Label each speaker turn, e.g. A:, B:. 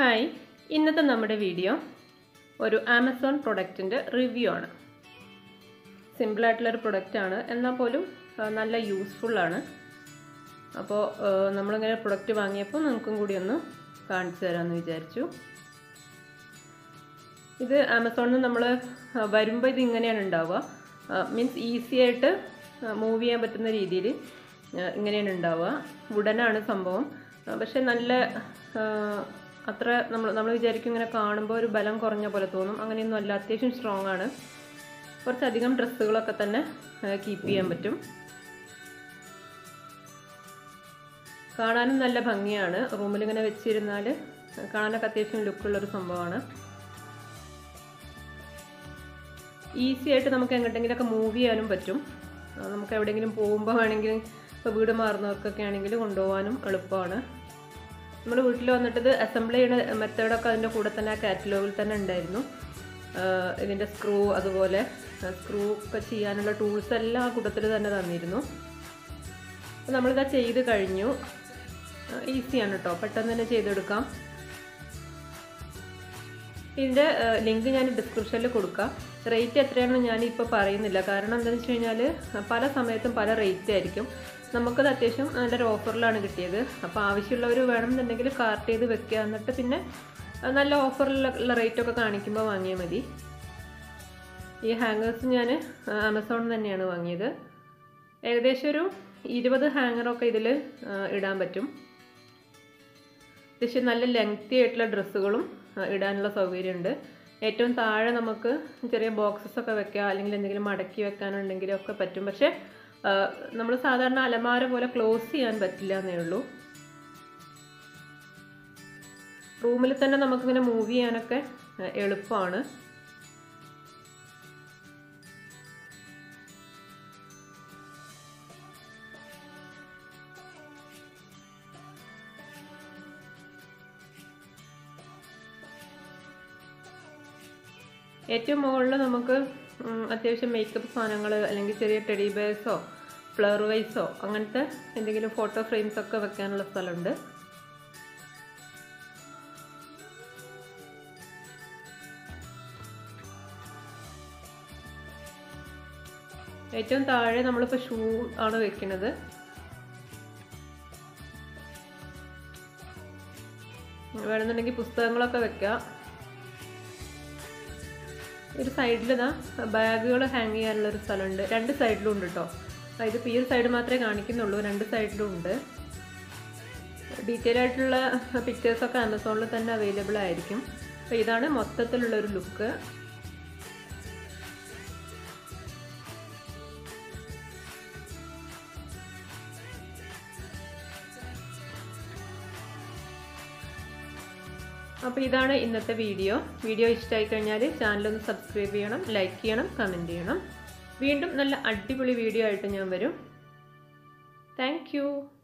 A: hi ഇന്നത്തെ നമ്മുടെ video ഒരു ആമസോൺ പ്രൊഡക്റ്റിൻ്റെ റിവ്യൂ ആണ് സിമ്പിളായിട്ടുള്ളൊരു പ്രൊഡക്റ്റാണ് എന്നാൽ പോലും ആ, നല്ല യൂസ്ഫുള്ളാണ് അപ്പോൾ ആ, നമ്മളിങ്ങനെ പ്രൊഡക്റ്റ് വാങ്ങിയപ്പോൾ നിങ്ങൾക്കും കൂടി ഒന്ന് കാണിച്ചു തരാമെന്ന് വിചാരിച്ചു ഇത് ആമസോണിൽ നിന്ന് നമ്മൾ വരുമ്പോൾ ഇത് ഇങ്ങനെയാണ് ഉണ്ടാവുക മീൻസ് ഈസി ആയിട്ട് മൂവ് ചെയ്യാൻ പറ്റുന്ന രീതിയിൽ ഇങ്ങനെയാണ് ഉണ്ടാവുക വുഡനാണ് സംഭവം ആ, പക്ഷെ നല്ല ആ, അത്ര നമ്മൾ നമ്മൾ വിചാരിക്കും ഇങ്ങനെ കാണുമ്പോൾ ഒരു ബലം കുറഞ്ഞ പോലെ തോന്നും അങ്ങനെയൊന്നും അല്ല അത്യാവശ്യം സ്ട്രോങ് ആണ് കുറച്ചധികം ഡ്രസ്സുകളൊക്കെ തന്നെ കീപ്പ് ചെയ്യാൻ പറ്റും കാണാനും നല്ല ഭംഗിയാണ് റൂമിൽ ഇങ്ങനെ വെച്ചിരുന്നാൽ കാണാനൊക്കെ അത്യാവശ്യം ലുക്കുള്ളൊരു സംഭവമാണ് ഈസി ആയിട്ട് നമുക്ക് എങ്ങോട്ടെങ്കിലുമൊക്കെ മൂവ് ചെയ്യാനും പറ്റും ആ, നമുക്ക് എവിടെയെങ്കിലും പോകുമ്പോൾ വേണമെങ്കിൽ ഇപ്പോൾ വീട് മാറുന്നവർക്കൊക്കെ ആണെങ്കിൽ കൊണ്ടുപോകാനും എളുപ്പമാണ് നമ്മൾ വീട്ടിൽ വന്നിട്ട് ഇത് അസംബിൾ ചെയ്യുന്ന മെത്തേഡൊക്കെ അതിൻ്റെ കൂടെ തന്നെ ആ കാറ്റലോഗിൽ തന്നെ ഉണ്ടായിരുന്നു ആ, ഇതിൻ്റെ സ്ക്രൂ അതുപോലെ സ്ക്രൂ ഒക്കെ ചെയ്യാനുള്ള ടൂൾസ് എല്ലാം ആ കൂട്ടത്തിൽ തന്നെ തന്നിരുന്നു അപ്പോൾ നമ്മളിതാ ചെയ്ത് കഴിഞ്ഞു ഈസിയാണ് കേട്ടോ പെട്ടെന്ന് തന്നെ ചെയ്തെടുക്കാം ഇതിൻ്റെ ലിങ്ക് ഞാൻ ഡിസ്ക്രിപ്ഷനിൽ കൊടുക്കാം റേറ്റ് എത്രയാണെന്ന് ഞാൻ ഇപ്പോൾ പറയുന്നില്ല കാരണം എന്താണെന്ന് വെച്ച് കഴിഞ്ഞാൽ പല സമയത്തും പല റേറ്റ് ആയിരിക്കും നമുക്കത് അത്യാവശ്യം നല്ലൊരു ഓഫറിലാണ് കിട്ടിയത് അപ്പോൾ ആവശ്യമുള്ളവർ വേണമെന്നുണ്ടെങ്കിൽ കാർട്ട് ചെയ്ത് വെക്കുക എന്നിട്ട് പിന്നെ അഹ് നല്ല ഓഫറിലുള്ള റേറ്റൊക്കെ കാണിക്കുമ്പോൾ വാങ്ങിയാൽ മതി ഈ ഹാങ്ങേഴ്സ് ഞാൻ ആമസോണിൽ തന്നെയാണ് വാങ്ങിയത് ഏകദേശം ഒരു ഇരുപത് ഹാങ്ങറൊക്കെ ഇതിൽ ഇടാൻ പറ്റും അത്യാവശ്യം നല്ല ലെങ്തി ആയിട്ടുള്ള ഡ്രസ്സുകളും ഇടാനുള്ള സൗകര്യമുണ്ട് ഏറ്റവും താഴെ നമുക്ക് ചെറിയ ബോക്സസ് ഒക്കെ വെക്കാം അല്ലെങ്കിൽ എന്തെങ്കിലും മടക്കി വെക്കാനുണ്ടെങ്കിലും ഒക്കെ പറ്റും പക്ഷേ നമ്മൾ സാധാരണ അലമാര പോലെ ക്ലോസ് ചെയ്യാൻ പറ്റില്ല എന്നേ ഉള്ളൂ റൂമിൽ തന്നെ നമുക്കിങ്ങനെ മൂവ് ചെയ്യാനൊക്കെ ആ, എളുപ്പമാണ് ഏറ്റവും മുകളിൽ നമുക്ക് ഉം, അത്യാവശ്യം മേക്കപ്പ് സാധനങ്ങൾ അല്ലെങ്കിൽ ചെറിയ ടെഡി ബേഴ്സോ ഫ്ലവർ വൈസോ അങ്ങനത്തെ എന്തെങ്കിലും ഫോട്ടോ ഫ്രെയിംസ് ഒക്കെ വെക്കാനുള്ള സ്ഥലമുണ്ട് ഏറ്റവും താഴെ നമ്മളിപ്പോൾ ഷൂ ആണ് വെക്കുന്നത് വേണമെന്നുണ്ടെങ്കിൽ പുസ്തകങ്ങളൊക്കെ വെക്കാം ഒരു സൈഡിൽ ഇതാ ബാഗുകൾ ഹാങ് ചെയ്യാനുള്ള ഒരു സ്ഥലമുണ്ട് രണ്ട് സൈഡിലും ഉണ്ട് കേട്ടോ ഇതിപ്പോൾ ഈ ഒരു സൈഡ് മാത്രമേ കാണിക്കുന്നുള്ളൂ രണ്ട് സൈഡിലും ഉണ്ട് ഡീറ്റെയിൽ ആയിട്ടുള്ള പിക്ചേഴ്സൊക്കെ ആമസോണിൽ തന്നെ അവൈലബിൾ ആയിരിക്കും അപ്പോൾ ഇതാണ് മൊത്തത്തിലുള്ള ഒരു ലുക്ക് അപ്പോൾ ഇതാണ് ഇന്നത്തെ വീഡിയോ വീഡിയോ ഇഷ്ടമായി കഴിഞ്ഞാൽ ചാനലൊന്ന് സബ്സ്ക്രൈബ് ചെയ്യണം ലൈക്ക് ചെയ്യണം കമൻറ്റ് ചെയ്യണം വീണ്ടും നല്ല അടിപൊളി വീഡിയോ ആയിട്ട് ഞാൻ വരും താങ്ക്